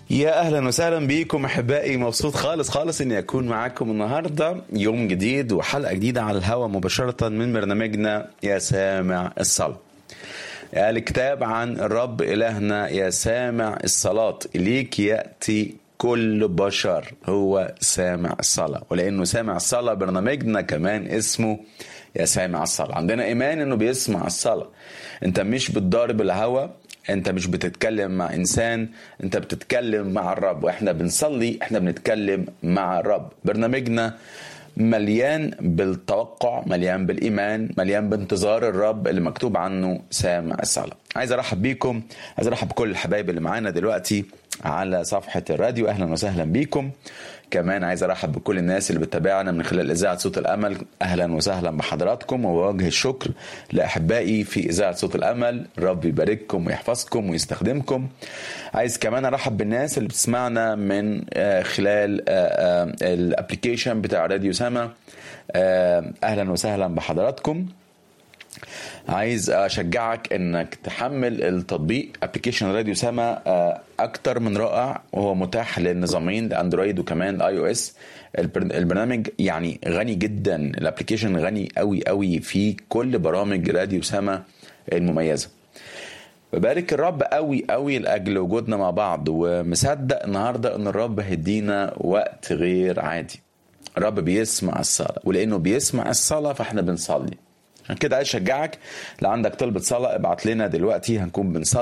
يا اهلا وسهلا بيكم احبائي مبسوط خالص خالص اني اكون معاكم النهارده يوم جديد وحلقه جديده على الهواء مباشره من برنامجنا يا سامع الصلاه. الكتاب عن الرب الهنا يا سامع الصلاه اليك ياتي كل بشر هو سامع الصلاه ولانه سامع الصلاه برنامجنا كمان اسمه يا سامع الصلاه عندنا ايمان انه بيسمع الصلاه انت مش بتضارب الهوى انت مش بتتكلم مع انسان انت بتتكلم مع الرب واحنا بنصلي احنا بنتكلم مع الرب برنامجنا مليان بالتوقع مليان بالايمان مليان بانتظار الرب اللي مكتوب عنه سامع الصلاه عايز ارحب بيكم عايز ارحب بكل الحبايب اللي معانا دلوقتي على صفحه الراديو اهلا وسهلا بيكم كمان عايز ارحب بكل الناس اللي بتتابعنا من خلال اذاعه صوت الامل اهلا وسهلا بحضراتكم ووجه الشكر لاحبائي في اذاعه صوت الامل رب يبارككم ويحفظكم ويستخدمكم عايز كمان ارحب بالناس اللي بتسمعنا من خلال الابلكيشن بتاع راديو سما اهلا وسهلا بحضراتكم عايز اشجعك انك تحمل التطبيق ابلكيشن راديو سما اكتر من رائع وهو متاح للنظامين الاندرويد وكمان الاي او اس البرنامج يعني غني جدا الابلكيشن غني قوي قوي في كل برامج راديو سما المميزه ببارك الرب قوي قوي لاجل وجودنا مع بعض ومصدق النهارده ان الرب هيدينا وقت غير عادي الرب بيسمع الصلاه ولانه بيسمع الصلاه فاحنا بنصلي عشان كده عايز اشجعك لو عندك طلبة صلاة ابعت لنا دلوقتي هنكون بنصلي